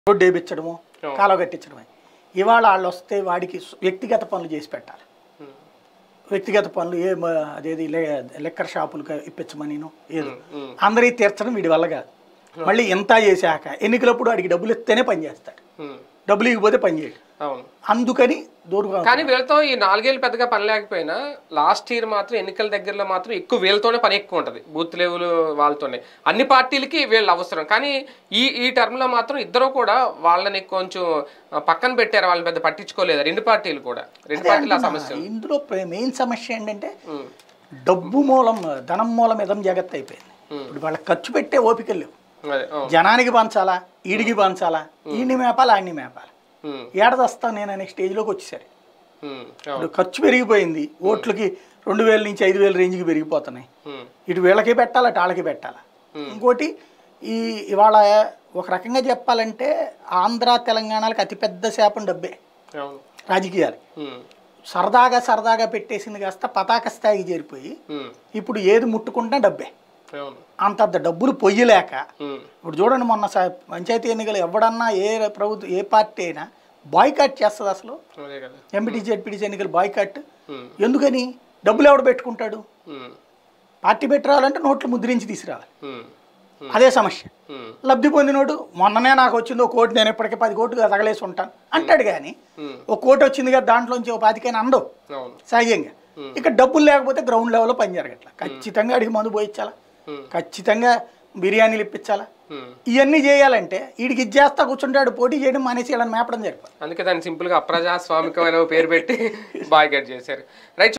Road వేయించడము కాలువ కట్టించడమే ఇవాళ వాళ్ళు వస్తే వాడికి సు- వ్యక్తిగత పనులు చేసి పెట్టాలి ఉమ్, వ్యక్తిగత పనులు ఏ మ- అదేది లే- లెక్కర్ షాపులు ఇప్పించమనిను ఏదో ఉమ్, అందరికీ తీర్చడం వీడి వల్ల కాదు మళ్ళీ ఎంత చేశాక ఎన్నికలప్పుడు వాడికి డబ్బులు ఇస్తేనే పని చేస్తాడు ఉమ్, డబ్బులు ఇవ్వకపోతే పని చేయడు అవును అందుకని దూరంగా కానీ వీళ్ళతో ఈ నాలుగేళ్ళు పెద్దగా పని లేకపోయినా లాస్ట్ ఇయర్ మాత్రం ఎన్నికల దగ్గరలో మాత్రం ఎక్కువ వీళ్ళతోనే పని ఎక్కువ ఉంటుంది బూత్ లెవెల్ వాళ్ళతోనే అన్ని పార్టీలకి వీళ్ళు అవసరం కానీ ఈ ఈ term లో మాత్రం ఇద్దరు కూడా వాళ్ళని కొంచెం ఆ, పక్కన పెట్టారు వాళ్ళని పెద్ద పట్టించుకోలేదు రెండు పార్టీలు కూడా రెండు పార్టీలు ఆ సమస్య ఉంది. ఇందులో మెయిన్ సమస్య ఏంటంటే ఉమ్, డబ్బు మూలం ధనం మూలం ఇదం జగత్ అయిపోయింది Hmm. ఇప్పుడు వాళ్ళకి ఖర్చు పెట్టే ఓపికలు లేవు అదే అవును. జనానికి పంచాలా ఈడికి పంచాలా ఈయన్ని మేపాలా ఆయన్ని మేపాలి ఉమ్, ఏడదస్తా నేను అనే స్టేజ్లోకి వచ్చేసరి ఉమ్, అవును ఇప్పుడు ఖర్చు పెరిగిపోయింది ఓట్లకి రెండు వేల నుంచి ఐదు వేల రేంజ్కి పెరిగిపోతున్నాయి ఉమ్, ఇటు వీళ్ళకి పెట్టాలా అటు వాళ్ళకి పెట్టాలా ఇంకోటి ఈ ఇవాళ ఒక రకంగా చెప్పాలంటే ఆంధ్ర తెలంగాణలకు అతిపెద్ద శాపం డబ్బే అవును రాజకీయాలు ఉమ్, సరదాగా సరదాగా పెట్టేసింది కాస్త పతాక స్థాయికి చేరిపోయి ఉమ్, ఇప్పుడు ఏది ముట్టుకుంటా డబ్బే అవును అంతంత డబ్బులు పొయ్యలేక ఉమ్, ఇప్పుడు చూడండి మొన్న స- పంచాయతీ ఎన్నికలు ఎవడన్నా ఏ ప్రభుత్వం ఏ పార్టీ అయినా బాయ్కాట్ చేస్తుంది అసలు అదే కదా ఎంపీటీ జెడ్పీటీసీ ఎన్నికలు బాయ్కాట్ ఉమ్, ఎందుకని డబ్బులు ఎవడు పెట్టుకుంటాడు ఉమ్, పార్టీ పెట్టి రావాలంటే నోట్లు ముద్రించి తీసుకురావాలి ఉమ్, అదే సమస్య ఉమ్, లబ్ధి పొందినోడు మొన్ననే నాకు వచ్చింది ఒక కోటి నేను ఇప్పటికే పది కోట్లు తగలేసి ఉంటాను అంటాడు కానీ ఉమ్, ఒక కోటి వచ్చింది కదా దాంట్లోంచి ఒక పాతికైనా అందవు అవును సహజంగా ఇక డబ్బులు లేకపోతే గ్రౌండ్ లెవెల్లో పని జరగట్లా ఖచ్చితంగా అడిగి మందు పోయించాలా ఉమ్, ఖచ్చితంగా బిర్యానీలు ఇప్పించాలా ఉమ్. ఇవన్నీ చేయాలంటే వీడికి ఇది చేస్తా కూర్చుంటాడు పోటీ చేయడం మానేసి వీళ్ళని మేపడం జరిపాలి అందుకే దాన్ని సింపుల్ గా అప్రజాస్వామికమైన పేరు పెట్టి బాయ్కట్ చేశారు రైట్